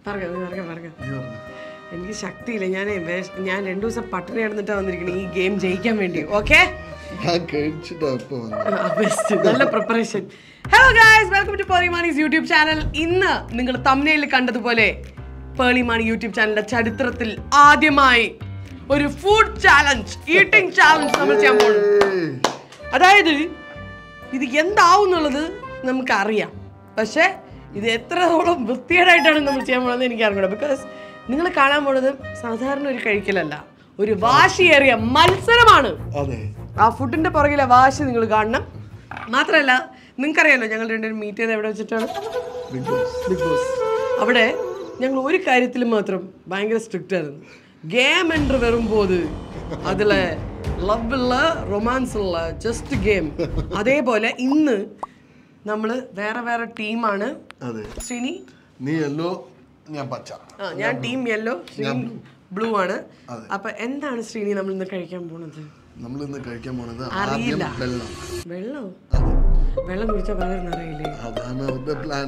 പറഞ്ഞോ നീ പറഞ്ഞോ പറഞ്ഞോ നീ പറഞ്ഞു എനിക്ക് ശക്തിയില്ല ഞാൻ ഞാൻ രണ്ടു ദിവസം പട്ടിണി കിടന്നിട്ടാ വന്നിരിക്കണേ ഈ ഗെയിം ജയിക്കാൻ വേണ്ടി ഓക്കെ ഞാൻ കഴിച്ചിട്ടാ ഇപ്പൊ വന്നത് നല്ല preparation hello guys welcome to Pearle Maaney's YouTube channel ഇന്ന് നിങ്ങൾ തമ്മിൽ കണ്ടതുപോലെ പേളിമാണി യൂട്യൂബ് ചാനലിന്റെ ചരിത്രത്തിൽ ആദ്യമായി ഒരു ഫുഡ് ചാലഞ്ച് ഈട്ടിംഗ് ചാലഞ്ച് നമ്മൾ ചെയ്യാൻ പോകുന്നു ഏയ്. അതായത് ഇത് എന്താവും എന്നുള്ളത് നമുക്കറിയാം പക്ഷേ ഇത് എത്രത്തോളം വൃത്തികേടായിട്ടാണ് നമ്മൾ ചെയ്യാൻ പോകുന്നത് എനിക്ക് അറിഞ്ഞൂടാ ബിക്കോസ് നിങ്ങൾ കാണാൻ പോണത് സാധാരണ ഒരു കഴിക്കലല്ല ഒരു വാശിയേറിയ മത്സരമാണ് അതെ ആ ഫുഡിന്റെ പുറകിലെ വാശി നിങ്ങൾ കാണണം മാത്രമല്ല നിങ്ങൾക്കറിയാലോ ഞങ്ങൾ രണ്ടുപേരും മീറ്റ് ചെയ്ത് എവിടെ വെച്ചിട്ടാണ് ബിഗ് ബോസ് ബിഗ് ബോസ് അവിടെ ഞങ്ങൾ ഒരു കാര്യത്തിൽ മാത്രം ഭയങ്കര സ്ട്രിക്റ്റ് ആയിരുന്നു ഗെയിം என்று வரும்போது അതിൽ ലവ് ഉള്ള റൊമാൻസ് ഉള്ള ജസ്റ്റ് ഗെയിം അതേപോലെ ഇന്ന് നമ്മൾ വേറെ വേറെ ടീമാണ് അതെ ശ്രീനി നീ യെല്ലോ ഞാൻ പച്ച ആ ഞാൻ ടീം യെല്ലോ ശ്രീനി ബ്ലൂ ആണ് അതെ. അപ്പൊ എന്താണ് ശ്രീനി നമ്മൾ ഇന്ന് കഴിക്കാൻ പോണത് നമ്മൾ ഇന്ന് കഴിക്കാൻ പോണത് അറിയില്ല. ആദ്യം വെള്ളം വെള്ളം അതെ വെള്ളം കുടിച്ചാൽ വയറ് നിറയില്ലേ അതാണ് അവരുടെ പ്ലാൻ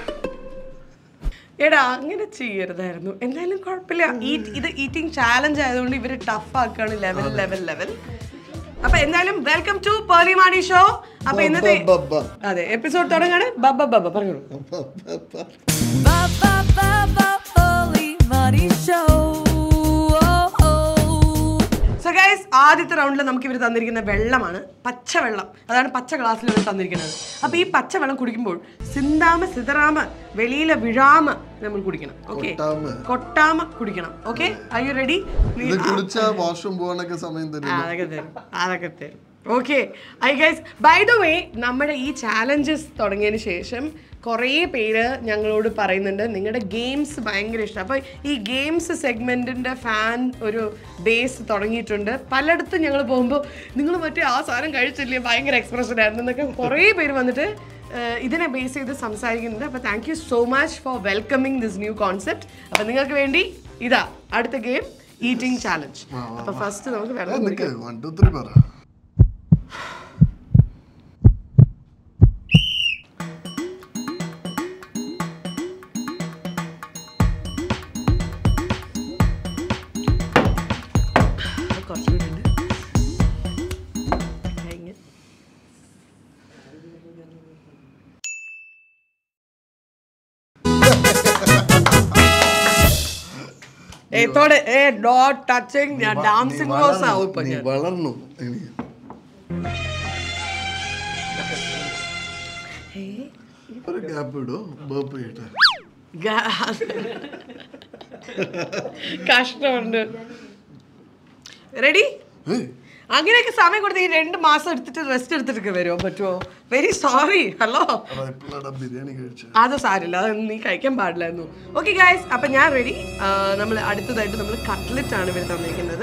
എടാ അങ്ങനെ ചെയ്യരുതായിരുന്നു എന്തായാലും കുഴപ്പമില്ല ഈ- ഇത് ഈറ്റിംഗ് ചാലഞ്ച് ആയതുകൊണ്ട് ഇവര് ടഫ് ആക്കാണ് ലെവൽ ലെവൽ ലെവൽ അപ്പൊ എന്തായാലും വെൽക്കം ടു പേളിമാണി ഷോ അപ്പൊ ഇന്നത്തെ അതെ എപ്പിസോഡ് തുടങ്ങാണ് ബബ്ബ ബബ്ബ പറഞ്ഞോളൂ Ba ba ba ba holy money show. Oh, oh. So guys ആദ്യത്തെ റൗണ്ടിൽ നമുക്ക് ഇവർ തന്നിരിക്കുന്ന വെള്ളമാണ് പച്ചവെള്ളം അതാണ് പച്ച ഗ്ലാസ്സിൽ ഇവർ തന്നിരിക്കുന്നത് അപ്പൊ ഈ പച്ചവെള്ളം കുടിക്കുമ്പോൾ സിന്താമ സിതറാമ വെളിയിലെ വിഴാമ നമ്മൾ കുടിക്കണം ഓക്കെ കൊട്ടാമ. കൊട്ടാമ കുടിക്കണം ഓക്കെ ഐ യു റെഡി ഇത് കുടിച്ചാ വാഷ്റൂം പോകാനൊക്കെ സമയം തരും അതൊക്കെ തരും അതൊക്കെ തരും okay I guys by the way നമ്മുടെ ഈ ചാലഞ്ചസ് തുടങ്ങിയതിന് ശേഷം കുറേ പേര് ഞങ്ങളോട് പറയുന്നുണ്ട് നിങ്ങളുടെ ഗെയിംസ് ഭയങ്കര ഇഷ്ടം അപ്പോൾ ഈ ഗെയിംസ് സെഗ്മെൻറ്റിൻ്റെ ഫാൻ ഒരു ബേസ് തുടങ്ങിയിട്ടുണ്ട് പലയിടത്തും ഞങ്ങൾ പോകുമ്പോൾ നിങ്ങൾ മറ്റേ ആ സാധനം കഴിച്ചില്ലേ ഭയങ്കര എക്സ്പ്രഷൻ ആയിരുന്നു എന്നൊക്കെ കുറേ പേര് വന്നിട്ട് ഏഹ്, ഇതിനെ ബേസ് ചെയ്ത് സംസാരിക്കുന്നുണ്ട് അപ്പോൾ thank you so much for welcoming this new concept അപ്പോൾ നിങ്ങൾക്ക് വേണ്ടി ഇതാ അടുത്ത ഗെയിം ഈറ്റിംഗ് ചാലഞ്ച് അപ്പോൾ ഫസ്റ്റ് നമുക്ക് വെള്ളം നിനക്ക് വൺ ടു ത്രീ പറ കുറച്ചുകൂടി ഉണ്ട് കഴിഞ്ഞ് ഏ തോടെ ഏ ഡോട്ട് ടച്ചിങ് ഞാൻ ഡാൻസിങ് റോസ് ആവും ഇപ്പൊ നീ ഞാൻ വളർന്നു ഇനി ഒരു ഗ്യാപ്പ് ഇടോ ബേപ്പ് ചെയ്യട്ടെ ഗാ- കഷ്ടമുണ്ട് റെഡി ഏയ്, അങ്ങനെയൊക്കെ സമയം കൊടുത്ത് ഈ രണ്ട് മാസം എടുത്തിട്ട് റെസ്റ്റ് എടുത്തിട്ടൊക്കെ വരുമോ പറ്റുമോ വെരി സോറി ഹലോ എടാ, ഇപ്പോഴാടാ ബിരിയാണി കഴിച്ച അത് സാരില്ല അത് നീ കഴിക്കാൻ പാടില്ലായിരുന്നു ഓക്കെ ഗായ്സ് അപ്പൊ ഞാൻ റെഡി നമ്മൾ അടുത്തതായിട്ട് നമ്മൾ കട്ട്ലറ്റ് ആണ് ഇവർ തന്നിരിക്കുന്നത്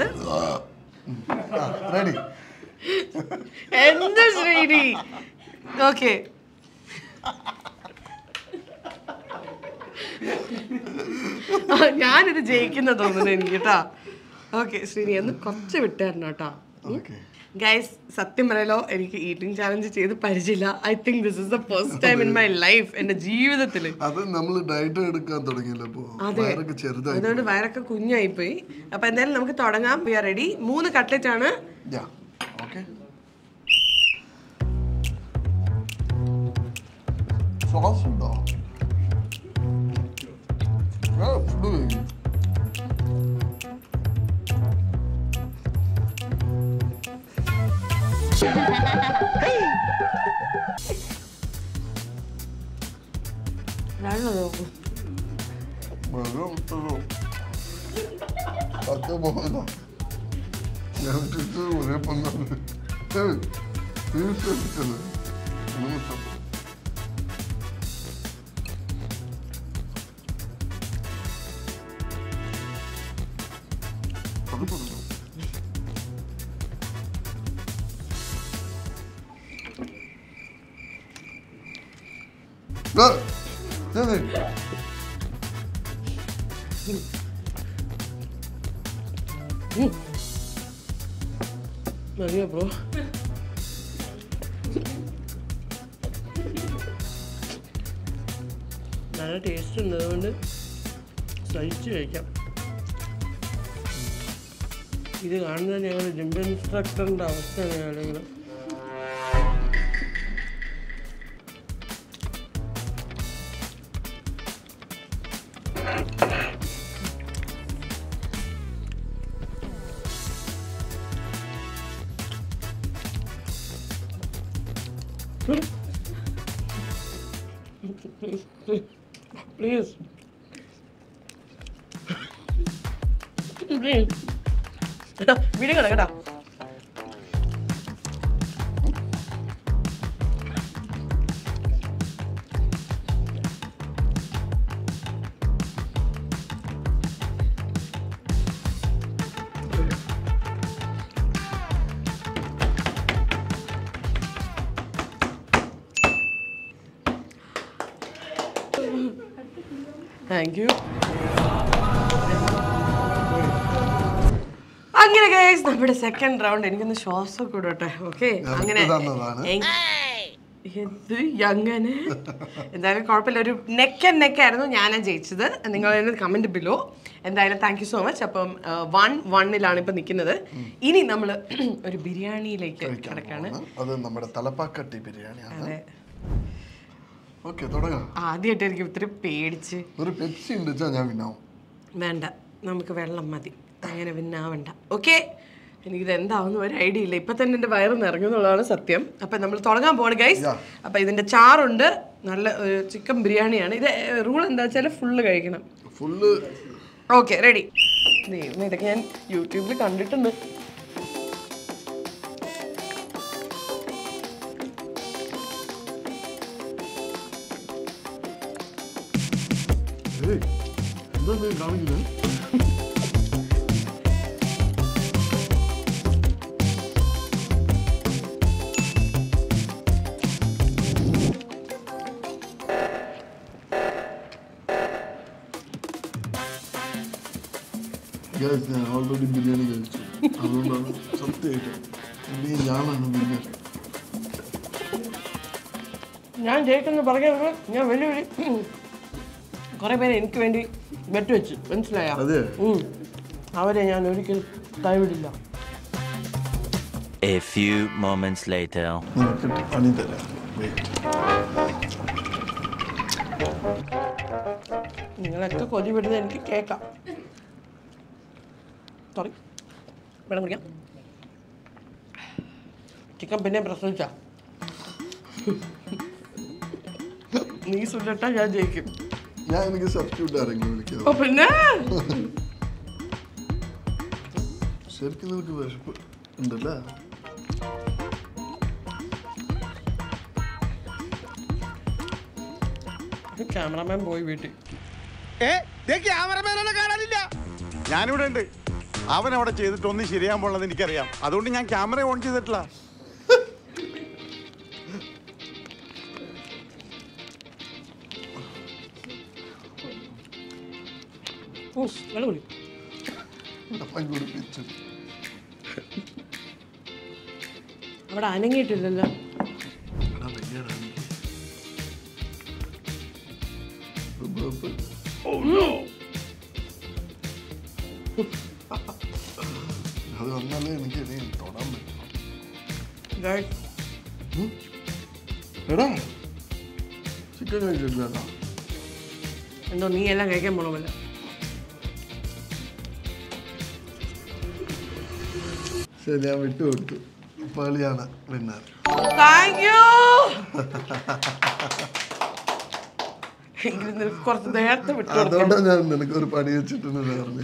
റെഡി എന്ത് ശ്രീനി ഓക്കെ ഞാനിത് ജയിക്കുന്ന തോന്നുന്നു എനിക്ക് കേട്ടോ ഓക്കെ ശ്രീനി എന്ന് കുറച്ച് വിട്ടായിരുന്നു കേട്ടോ ഓക്കെ ഗൈസ് സത്യം പറയലോ എനിക്ക് ഈറ്റിംഗ് ചാലഞ്ച് ചെയ്ത് പരിചയമില്ല I think this is the first time in my life എൻ്റെ ജീവിതത്തിൽ അത് നമ്മൾ ഡയറ്റ് എടുക്കാൻ തുടങ്ങിയല്ലോ ഇപ്പോ വയറൊക്കെ ചെറുതായി അതുകൊണ്ട് വയറൊക്കെ കുഞ്ഞായിപ്പോയി അപ്പൊ എന്തായാലും നമുക്ക് തുടങ്ങാം വി ആർ റെഡി മൂന്ന് കട്ട്ലറ്റ് ആണ് യാ ഓക്കെ സോസ് ഉണ്ടോ ആ, ഫുഡ് കഴിക്കും. വെള്ളം നോക്കൂ വെള്ളം ഇട്ടതോ. പച്ച പോയതോ. ഞാൻ ഇട്ടിട്ട് ഒരേ പങ്കാണ്. ഏയ്, തീർച്ച ഇട്ടത്. ഒന്നും ഇഷ്ടപ്പെട്ടു. അത് പറഞ്ഞു. ആ, ഇത് മതിയോ ബ്രോ നല്ല ടേസ്റ്റ് ഉണ്ട് അതുകൊണ്ട് സഹിച്ച് കഴിക്കാം ഇത് കാണുന്നത് ഞങ്ങൾ ജിം ഇൻസ്ട്രക്ടറിൻ്റെ അവസ്ഥയാണ് ആരെങ്കിലും പ്ലീസ് പ്ലീസ് കേട്ടോ വീഡിയോ കേട്ടോ കേട്ടോ താങ്ക് യു അങ്ങനെ ഗൈസ് നമ്മുടെ സെക്കൻഡ് റൗണ്ട് എനിക്കൊന്ന് ശ്വാസം കൂടട്ടെ ഓക്കെ അങ്ങനെ തന്നതാണ്. എങ്- എന്ത് അങ്ങനെ എന്തായാലും കുഴപ്പമില്ല ഒരു നെക്ക് ആൻഡ് നെക്ക് ആയിരുന്നു ഞാനാ ജയിച്ചത് നിങ്ങൾ കമന്റ് ബിലോ എന്തായാലും താങ്ക് യു സോ മച്ച് അപ്പം വൺ വണ്ണിലാണ് ഇപ്പൊ നിൽക്കുന്നത് ഇനി നമ്മൾ ഒരു ബിരിയാണിയിലേക്ക് കിടക്കാണ് അത് നമ്മുടെ തലപ്പാക്കട്ടി ബിരിയാണിയാണ് അതെ ഓക്കെ തുടങ്ങാം ആദ്യമായിട്ട് എനിക്ക് ഇത്തിരി പേടിച്ച് ഒരു പെപ്സി ഉണ്ട് വെച്ചാൽ ഞാൻ വിന്നാവും വേണ്ട നമുക്ക് വെള്ളം മതി അങ്ങനെ പിന്നാവണ്ട ഓക്കെ എനിക്കിത് എന്താവുന്ന ഒരു ഐഡിയ ഇല്ല ഇപ്പൊ തന്നെ എന്റെ വയറ് നിറങ്ങുന്നുള്ളതാണ് സത്യം അപ്പൊ നമ്മൾ തുടങ്ങാൻ പോവാണ് ഗൈസ് Yeah. അപ്പൊ ഇതിന്റെ ചാറുണ്ട് നല്ല ചിക്കൻ ബിരിയാണിയാണ് ഇത് റൂൾ എന്താ വെച്ചാൽ ഫുള്ള് കഴിക്കണം ഫുള്ള് ഓക്കെ റെഡി ഇതൊക്കെ ഞാൻ യൂട്യൂബിൽ കണ്ടിട്ടുണ്ട് ഏയ് എന്താ നീ കാണിക്കുന്നത് Guys, ഞാൻ ഓൾറെഡി ബിരിയാണി കഴിച്ചു അതുകൊണ്ടാണ് സത്യമായിട്ട് ഇനി ഞാനാണ് ബിരിയാണി ഞാൻ ജയിക്കുന്ന പറഞ്ഞത് ഞാൻ വലിയ വലിയ കുറെ പേര് എനിക്ക് വേണ്ടി ബെറ്റ് വെച്ചു മനസ്സിലായോ അതെ ഉം. അവരെ ഞാൻ ഒരിക്കലും കൈവിടില്ല A few moments later. നിനക്കിട്ട് പണി തരാം വെയിറ്റ് നിങ്ങളൊക്കെ കൊതി വിടുന്നത് എനിക്ക് കേൾക്കാം സോറി വെള്ളം കുടിക്കാം ചിക്കൻ പിന്നെ പ്രസവിച്ച നീ സുല്ലട്ടാ ഞാൻ ജയിക്കും ഞാൻ എനിക്ക് സബ്സ്റ്റിറ്റ്യൂട്ട് ആരെങ്കിലും വിളിക്കാം ഓ പിന്നെ ശരിക്കും നിനക്ക് വിശപ്പ് ഉണ്ടല്ലേ ക്യാമറമാൻ പോയി വീട്ടിൽ ഏ ദേ ക്യാമറമാനൊന്നും കാണാനില്ല ഞാനിവിടെ ഉണ്ട് അവൻ അവിടെ ചെയ്തിട്ട് ഒന്നും ശരിയാൻ പോണത് എനിക്കറിയാം അതുകൊണ്ട് ഞാൻ ക്യാമറ ഓൺ ചെയ്തിട്ടില്ല ഓ വെള്ളം കുടി അവൻ കുടിപ്പിച്ചു അവിടെ അനങ്ങിയിട്ടില്ലല്ലോ എടാ വെയ്യടാ എനിക്ക്. ഒരു burp. അത് വന്നാലേ എനിക്ക് ഇനി തൊടാൻ പറ്റും Guys, എടാ ചിക്കൻ കഴിച്ചിട്ടില്ല കേട്ടോ എന്തോ നീ എല്ലാം കഴിക്കാൻ പോണമല്ലോ ശരി ഞാൻ വിട്ടുകൊടുത്തു പളിയാണ് വിന്നർ താങ്ക് യു എങ്കിലും നിനക്ക് കുറച്ച് നേരത്തെ വിട്ടു കൊടുക്കാം അതുകൊണ്ടാണ് ഞാൻ നിനക്ക് ഒരു പണി വെച്ചിട്ടുണ്ടെന്ന് പറഞ്ഞു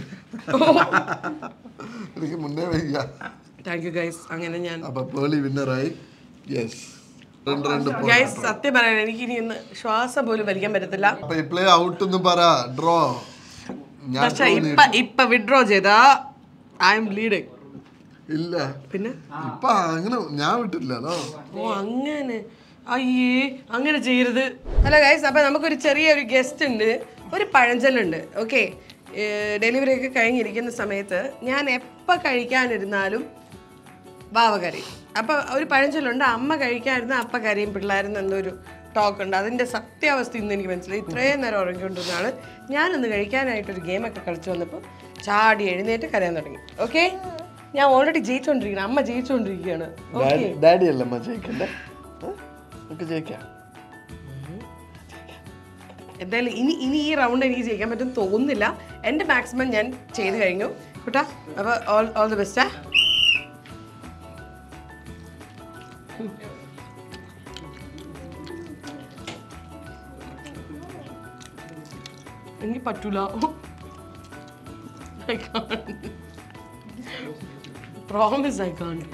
എനിക്ക് മുന്നേ വയ്യ താങ്ക് യു ഗൈസ് അങ്ങനെ ഞാൻ അപ്പൊ പേളി വിന്നറായി യെസ് രണ്ട് രണ്ട് point. ഗൈസ് സത്യം പറയാൻ എനിക്ക് ഇനി ഇന്ന് ശ്വാസം പോലും വലിക്കാൻ പറ്റത്തില്ല അപ്പൊ ഈ പ്ലേ ഔട്ട് എന്ന് പറ ഡ്രോ ഞാൻ പക്ഷെ draw ഇപ്പൊ ഇപ്പൊ വിഡ്രോ ചെയ്താ ഐ എം ലീഡിങ് ഇല്ല പിന്നെ ഇപ്പൊ അങ്ങനെ ഞാൻ വിട്ടില്ലല്ലോ ഓ അങ്ങനെ അയ്യേ അങ്ങനെ ചെയ്യരുത് ഹലോ ഗൈസ് അപ്പൊ നമുക്കൊരു ചെറിയൊരു ഗസ്റ്റ് ഉണ്ട് ഒരു പഴഞ്ചൊല്ലുണ്ട് ഓക്കെ ഡെലിവറി ഒക്കെ കഴിഞ്ഞിരിക്കുന്ന സമയത്ത് ഞാൻ എപ്പോൾ കഴിക്കാനിരുന്നാലും വാവ കരയും അപ്പൊ ഒരു പഴഞ്ചൊല്ലുണ്ട് അമ്മ കഴിക്കാനിരുന്ന അപ്പ കരയും പിള്ളേരെന്ന് എന്തോ ഒരു ടോക്ക് ഉണ്ട് അതിൻ്റെ സത്യാവസ്ഥ ഇന്ന് എനിക്ക് മനസ്സിലായി ഇത്രയും നേരം ഉറങ്ങിക്കൊണ്ടിരുന്ന ആള് ഞാനൊന്ന് കഴിക്കാനായിട്ടൊരു ഗെയിമൊക്കെ കളിച്ചു വന്നപ്പോൾ ചാടി എഴുന്നേറ്റ് കരയാൻ തുടങ്ങി ഓക്കെ ഞാൻ ഓൾറെഡി ജയിച്ചുകൊണ്ടിരിക്കുകയാണ് അമ്മ ജയിച്ചുകൊണ്ടിരിക്കുകയാണ് ഓക്കെ ഡാഡി അല്ലമ്മ ജയിക്കണ്ടേ ഏ? നമുക്ക് ജയിക്കാം എന്തായാലും ഇനി ഇനി ഈ റൗണ്ട് എനിക്ക് ജയിക്കാൻ പറ്റും തോന്നുന്നില്ല എൻ്റെ മാക്സിമം ഞാൻ ചെയ്ത് കഴിഞ്ഞു കുട്ടാ അപ്പോൾ ഓൾ ഓൾ ദി ബെസ്റ്റാ എനിക്ക് പറ്റൂല I can't. Promise I can't.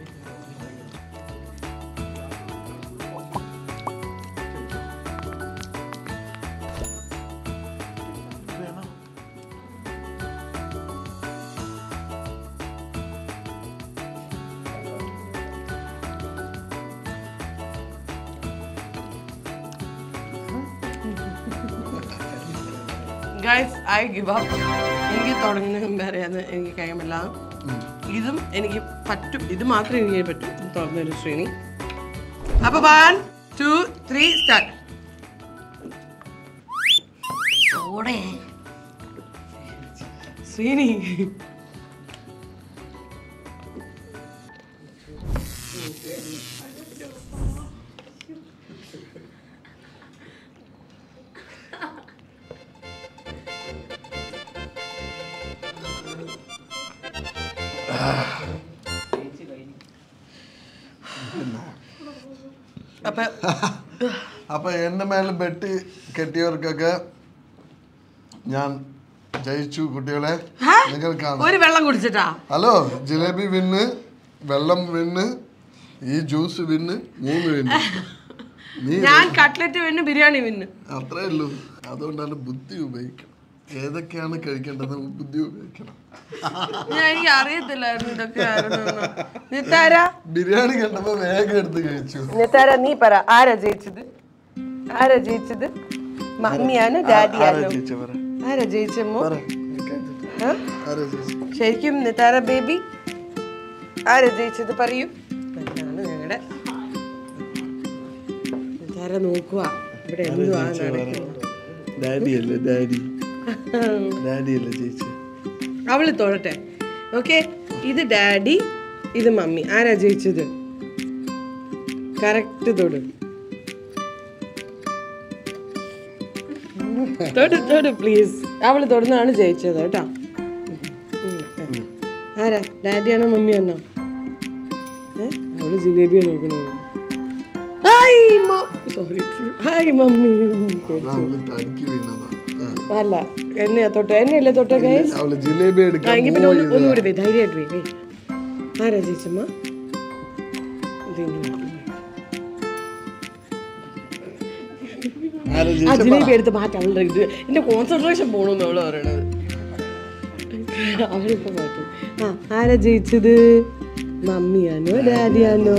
Guys I give up എനിക്ക് തുടങ്ങുന്ന കമ്പയറിയാന്ന് എനിക്ക് കഴിയുമില്ല ഇതും എനിക്ക് പറ്റും ഇത് മാത്രമേ എനിക്ക് പറ്റും തുറന്നൊരു ശ്രേണി അപ്പൊ one two three start Sreeni അപ്പൊ അപ്പൊ എന്റെ മേലെ ബെറ്റ് കെട്ടിയവർക്കൊക്കെ ഞാൻ ജയിച്ചു കുട്ടികളെ നിങ്ങൾ കാണാം ഒരു വെള്ളം കുടിച്ചിട്ടാ ഹലോ ജിലേബി വിന്ന് വെള്ളം വിന്ന് ഈ ജ്യൂസ് വിന്ന് മൂന്ന് വിന്ന് നീ ഞാൻ കട്ട്ലറ്റ് വിന്ന് ബിരിയാണി വിന്ന് അത്രേ ഉള്ളൂ അതുകൊണ്ടാണ് ബുദ്ധി ഉപയോഗിക്കണം ഏതൊക്കെയാണ് കഴിക്കേണ്ടത് ബുദ്ധി ഉപയോഗിക്കണം ഞാൻ എനിക്ക് അറിയത്തില്ലായിരുന്നു ഇതൊക്കെ ആയിരുന്നു നിത്താര ബിരിയാണി കണ്ടപ്പോ വേഗം എടുത്ത് കഴിച്ചു നിത്താര നീ പറ ആരാ ജയിച്ചത് ആരാ ജയിച്ചത് മമ്മിയാണോ ആരാ ഡാഡിയാണോ ജയിച്ചേ പറ ആരാ ജയിച്ചമ്മോ പറ കേട്ടിട്ട്. ആ? ആരാ ജയിച്ചേ ശരിക്കും നിത്താര ബേബി ആരാ ജയിച്ചത് പറയൂ ഞാനാണ് ഞങ്ങളുടെ നിത്താര നോക്കുക ഇവിടെ എന്തുവാ നടക്കുന്നത് ഡാഡി അല്ലേ ഡാഡി ഡാഡി അല്ലേ ജയിച്ചേ അവള് തൊഴട്ടെ ഓക്കെ ഇത് ഡാഡി ഇത് മമ്മി ആരാ ജയിച്ചത് കറക്റ്റ് തൊട് തൊട് തൊട് പ്ലീസ് അവള് തൊടുന്നതാണ് ജയിച്ചത് കേട്ടോ ഉം. ആരാ ഡാഡിയാണോ മമ്മിയാണോ ഏ അവള് ജിലേബിയാണ് നോക്കുന്നത് ഹായ് സോറി ഹായ് മമ്മി അവള് തടുക്കി വീണതാ ആ. അല്ല എന്നെയാ തൊട്ട് എന്നെയല്ലേ തൊട്ട് ഗൈസ് അവള് ജിലേബി ആ, എടുക്കാൻ എങ്കിൽ പിന്നെ ഒന്ന് പോയി ഒന്നുകൂടി വേ ധൈര്യമായിട്ട് വേ വേ ആരാ ചേച്ചമ്മ ഇതിങ്ങനെ. ആരാ ആ ജയിച്ചേ ജിലേബി എടുത്ത് മാറ്റാം അവളുടെ ഇത് എന്റെ കോൺസെൻട്രേഷൻ പോണെന്ന് അവള് പറയണത് അവളിപ്പോ മാറ്റും ആ ആരാ ജയിച്ചത് മമ്മിയാണോ ഡാഡിയാണോ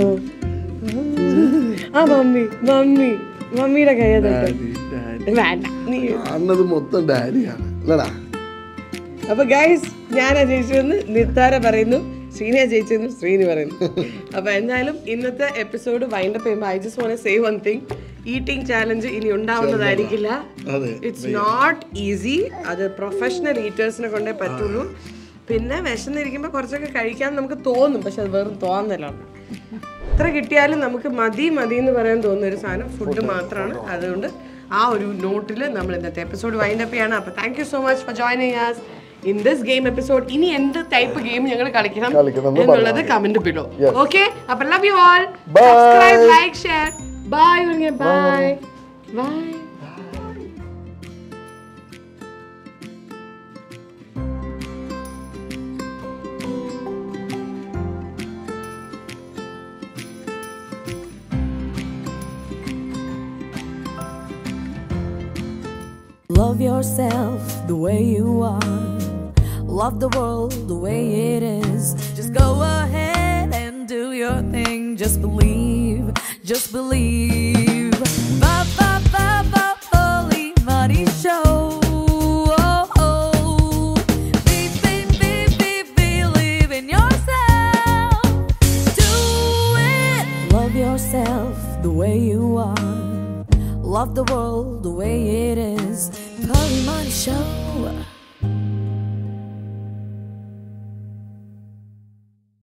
ആ മമ്മി മമ്മി മമ്മിയുടെ കയ്യത് ഡാഡി ഡാഡി വേണ്ട നീ കാണുന്നത് മൊത്തം ഡാഡിയാണ് അല്ലടാ അപ്പൊ ഗൈസ് ഞാനാ ജയിച്ചതെന്ന് നിത്താര പറയുന്നു ശ്രീനിയാ ജയിച്ചതെന്ന് ശ്രീനി പറയുന്നു അപ്പൊ എന്തായാലും ഇന്നത്തെ എപ്പിസോഡ് വൈൻഡപ്പ് ചെയ്യുമ്പോൾ I just want say one thing eating challenge ഇനി ഉണ്ടാവുന്നതായിരിക്കില്ല അതെ ഇറ്റ്സ് നോട്ട് ഈസി അത് പ്രൊഫഷണൽ ഈറ്റേഴ്സിനെ കൊണ്ടേ പറ്റുള്ളൂ പിന്നെ വിശന്നിരിക്കുമ്പോൾ കുറച്ചൊക്കെ കഴിക്കാൻ നമുക്ക് തോന്നും പക്ഷെ അത് വെറും തോന്നലാണ് എത്ര കിട്ടിയാലും നമുക്ക് മതി മതി എന്ന് പറയാൻ തോന്നുന്ന ഒരു സാധനം ഫുഡ് മാത്രമാണ് അതുകൊണ്ട് ആ ഒരു നോട്ടിൽ നമ്മൾ ഇന്നത്തെ എപ്പിസോഡ് വൈൻഡ് അപ്പ് ചെയ്യാണ് അപ്പോൾ thank you so much for joining us in this game episode ഇനി എന്ത് ടൈപ്പ് ഗെയിം ഞങ്ങൾ കളിക്കണം കളിക്കണം എന്ന് എന്നുള്ളത് കമന്റ് ബിലോ ഓക്കെ അപ്പൊ love you all Bye. Subscribe like share bye bye bye Love yourself the way you are. Love the world the way it is. Just go ahead and do your thing. Just believe, just believe.